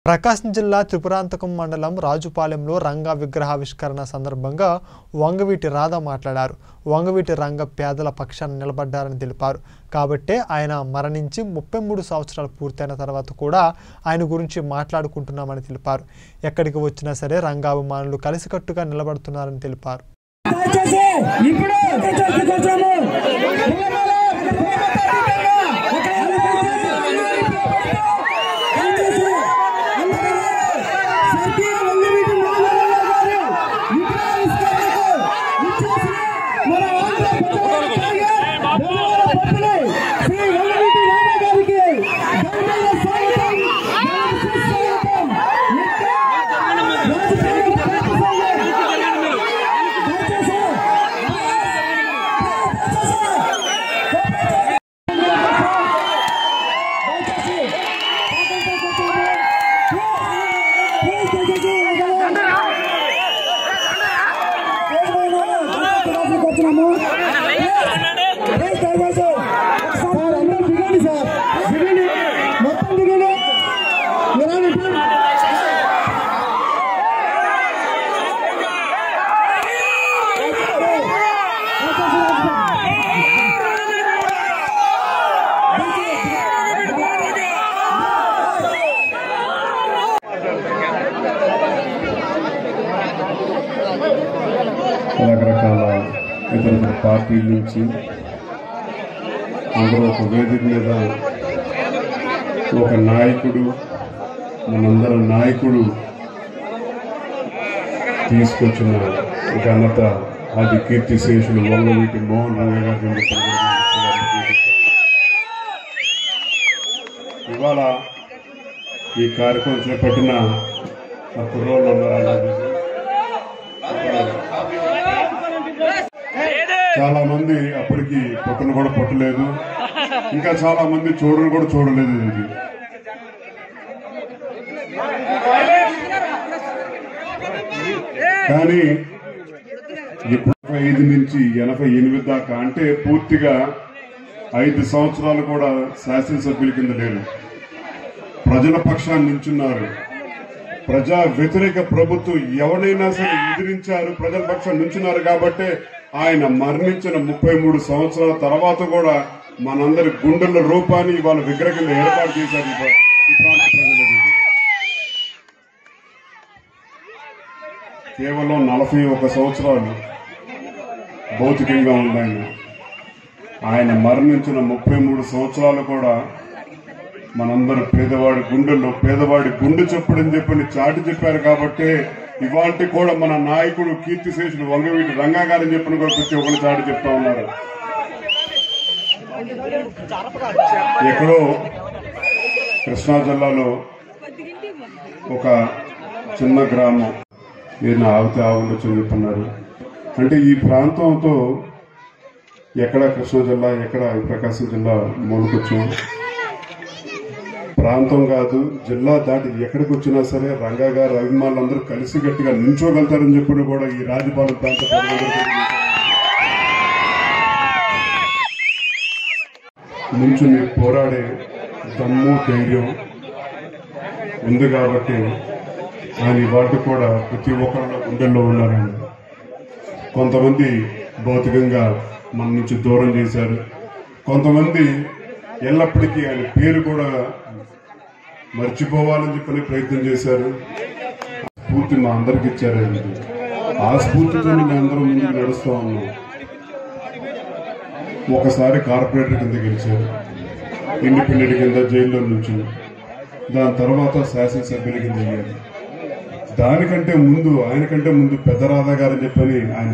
ప్రకాశం జిల్లా త్రిపురాంతకం మండలం రాజుపాలెంలో రంగ విగ్రహావిష్కరణ సందర్భంగా వంగవీటి రాధ మాట్లాడారు వంగవీటి రంగ పేదల పక్షాన నిలబడ్డారని తెలిపారు కాబట్టే ఆయన మరణించి ముప్పై మూడు సంవత్సరాలు పూర్తయిన తర్వాత కూడా ఆయన గురించి మాట్లాడుకుంటున్నామని తెలిపారు ఎక్కడికి వచ్చినా సరే రంగాభిమానులు కలిసికట్టుగా నిలబడుతున్నారని తెలిపారు దయచేసి ఇప్పుడు దయచేసి కొంచెము దయచేసి అందరూ స్వర్గీయ వంగవీటి రామారావు గారు విగ్రహావిష్కరణకు ఇచ్చేసి మన ఆంధ్ర ప్రజల టార్గెట్ ధన్యవాద పత్రులు శ్రీ వంగవీటి రామ గారికి ఘనమైన స్వాగతం ఘన సుస్వాగతం ఇంకా రాజకీయ పార్టీ దయచేసి మొత్తం దిగండి మీరు రకరకాల ఇతర ఇతర పార్టీల నుంచి అందరూ ఒక వేదిక మీద ఒక నాయకుడు మనందరి నాయకుడు తీసుకొచ్చిన ఘనత అది కీర్తి శేషులు వంగవీటి మోహన్ రంగ గారి నుండి పరిగణించాలని ఇవాళ ఈ కార్యక్రమం చేపట్టిన ఆ కుర్రోళ్ళు ఉన్నారన్నది చాలా మంది అప్పటికి పుట్టను కూడా పుట్టలేదు ఇంకా చాలా మంది చూడను కూడా చూడలేదు ఇది కానీ ఇప్పుడు ఐదు నుంచి ఎనభై ఎనిమిది దాకా అంటే పూర్తిగా ఐదు సంవత్సరాలు కూడా శాసనసభ్యుల కింద లేరు ప్రజల పక్షాన్ని నించున్నారు ప్రజా వ్యతిరేక ప్రభుత్వం ఎవరైనా సరే ఎదిరించారు ప్రజల పక్షం నుంచున్నారు కాబట్టి ఆయన మరణించిన ముప్పై మూడు సంవత్సరాల తర్వాత కూడా మనందరి గుండెల రూపాన్ని ఇవాళ విగ్రహం కింద ఏర్పాటు చేశారు ఈ ప్ర- ఈ ప్రాంత ప్రజలకి. కేవలం నలభై ఒక సంవత్సరాలు భౌతికంగా ఉంది ఆయన ఆయన మరణించిన ముప్పై మూడు సంవత్సరాలు కూడా మనందరూ పేదవాడి గుండెల్లో పేదవాడి గుండె చప్పుడని చెప్పని చాటి చెప్పారు కాబట్టి ఇవాంటి కూడా మన నాయకుడు కీర్తిశేషుడు వంగవీటి రంగా గారని చెప్పిన కూడా ప్రతి ఒక్కరు చాటి చెప్తా ఉన్నారు ఎక్కడో కృష్ణా జిల్లాలో ఒక చిన్న గ్రామం ఏదైనా ఆవితే ఆవుండొచ్చు అని చెప్తున్నారు అంటే ఈ ప్రాంతంతో ఎక్కడ కృష్ణా జిల్లా ఎక్కడ ప్రకాశం జిల్లా మూలకొచ్చాం ప్రాంతం కాదు జిల్లా దాటి ఎక్కడికి వచ్చినా సరే రంగా గారు అభిమానులందరూ కలిసి గట్టిగా నించోగలుగుతారని చెప్పి కూడా ఈ రాజపాలెం ప్రాంత ప్రజలందరూ నించుని పోరాడే దమ్ము ధైర్యం ఉంది కాబట్టి ఆయన ఇవాటి కూడా ప్రతి ఒక్కరిలో గుండెల్లో ఉన్నారండి కొంతమంది భౌతికంగా మన నుంచి దూరం చేశారు కొంతమంది ఎల్లప్పటికీ ఆయన పేరు కూడా మర్చిపోవాలని చెప్పని ప్రయత్నం చేశారు స్ఫూర్తి మా అందరికి ఇచ్చారు ఆయన ఆ స్ఫూర్తితో మేము అందరం ముందుకు నడుస్తూ ఉన్నాం ఒకసారి కార్పొరేటర్ కింద గెలిచారు ఇండిపెండెంట్ కింద జైల్లో నుంచి దాని తర్వాత శాసనసభ్యుల కింద అయ్యారు దానికంటే ముందు ఆయనకంటే ముందు పెద్ద రాధా గారు చెప్పని ఆయన